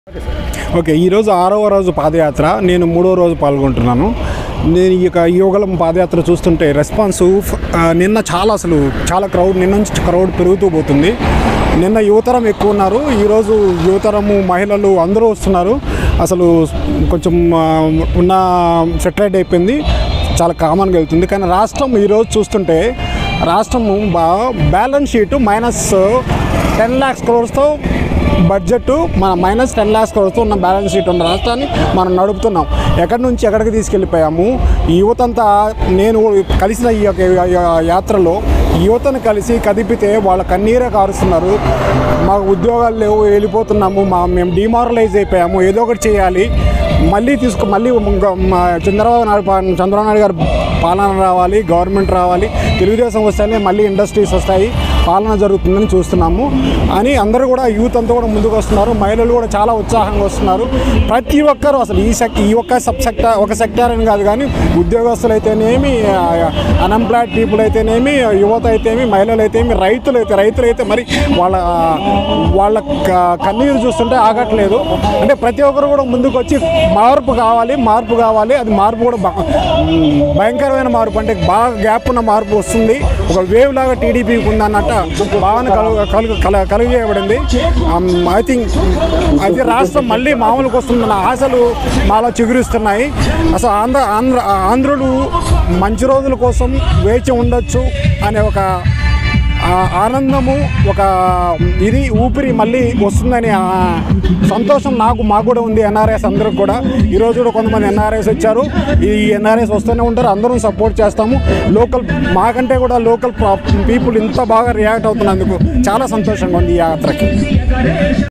okay ఈరోజు ఆరవ రోజు పాదయాత్ర నేను మూడో రోజు పాల్గొంటున్నాను నేను ఈ యొక్క యోగలం పాదయాత్ర చూస్తుంటే రెస్పాన్స్ ఆ, నిన్న చాలా అసలు చాలా క్రౌడ్ నిన్న నుంచి క్రౌడ్ పెరుగుతూ పోతుంది నిన్న యువతరం ఎక్కువ ఉన్నారు ఈరోజు యువతరము మహిళలు అందరూ వస్తున్నారు అసలు కొంచెం ఆ, ఉన్న సెటరేట్ అయిపోయింది చాలా కామన్గా వెళ్తుంది కానీ రాష్ట్రం ఈరోజు చూస్తుంటే రాష్ట్రము బా balance sheet minus ten lakhs క్రోర్స్తో బడ్జెట్ మన మైనస్ టెన్ ల్యాక్స్ క్రోర్స్తో ఉన్న బ్యాలెన్స్ షీట్ ఉన్న రాష్ట్రాన్ని మనం నడుపుతున్నాం ఎక్కడి నుంచి ఎక్కడికి తీసుకెళ్ళిపోయాము ఈ యువతంతా నేను కలిసిన ఈ యొక్క యా- యాత్రలో యువతను కలిసి కదిపితే వాళ్ళ కన్నీరే కారుస్తున్నారు మాకు ఉద్యోగాలు లేవు వెళ్ళిపోతున్నాము మా మేము డిమారలైజ్ అయిపోయాము ఏదో ఒకటి చేయాలి మళ్ళీ తీసుకు మళ్ళీ ఇంకో మా చంద్రబాబు నాయుడు పా- చంద్రబాబు నాయుడు గారు పాలన రావాలి గవర్నమెంట్ రావాలి తెలుగుదేశం వస్తేనే మళ్ళీ ఇండస్ట్రీస్ వస్తాయి పాలన జరుగుతుందని చూస్తున్నాము అని అందరూ కూడా యూత్ అంతా కూడా ముందుకు వస్తున్నారు మహిళలు కూడా చాలా ఉత్సాహంగా వస్తున్నారు ప్రతి ఒక్కరు అసలు ఈ సెక్ ఈ ఒక్క సబ్ సెక్టార్ ఒక సెక్టార్ అని కాదు కానీ ఉద్యోగస్తులు అయితేనేమి అన్ఎంప్లాయిడ్ పీపుల్ అయితేనేమి యువత అయితేమి మహిళలు అయితేమి రైతులు అయితే రైతులు అయితే మరి వాళ్ళ వాళ్ళ క- కన్నీరు చూస్తుంటే ఆగట్లేదు అంటే ప్రతి ఒక్కరు కూడా ముందుకు వచ్చి మార్పు కావాలి మార్పు కావాలి అది మార్పు కూడా బా- భయంకరమైన మార్పు అంటే బాగా గ్యాప్ ఉన్న మార్పు వస్తుంది ఒక వేవ్ లాగా టీడీపీకి ఉందన్నట్ట భావన కలుగు కలుగు కల- కలుగజేయబడింది ఐ థింక్ అది రాష్ట్రం మళ్ళీ మామూలుకు వస్తుందన్న ఆశలు మాలో చిగురిస్తున్నాయి అసలు ఆంధ్ర ఆంధ్ర ఆంధ్రులు మంచి రోజుల కోసం వేచి ఉండొచ్చు అనే ఒక ఆ ఆనందము ఒక ఇది ఊపిరి మళ్ళీ వస్తుందని ఆ సంతోషం నాకు మాకు కూడా ఉంది ఎన్ఆర్ఎస్ అందరికి కూడా ఈరోజు కూడా కొంతమంది ఎన్ఆర్ఎస్ వచ్చారు ఈ ఎన్ఆర్ఎస్ వస్తూనే ఉంటారు అందరం సపోర్ట్ చేస్తాము లోకల్ మాకంటే కూడా లోకల్ పీపుల్ ఇంత బాగా రియాక్ట్ అవుతున్నందుకు చాలా సంతోషంగా ఉంది ఈ యాత్రకి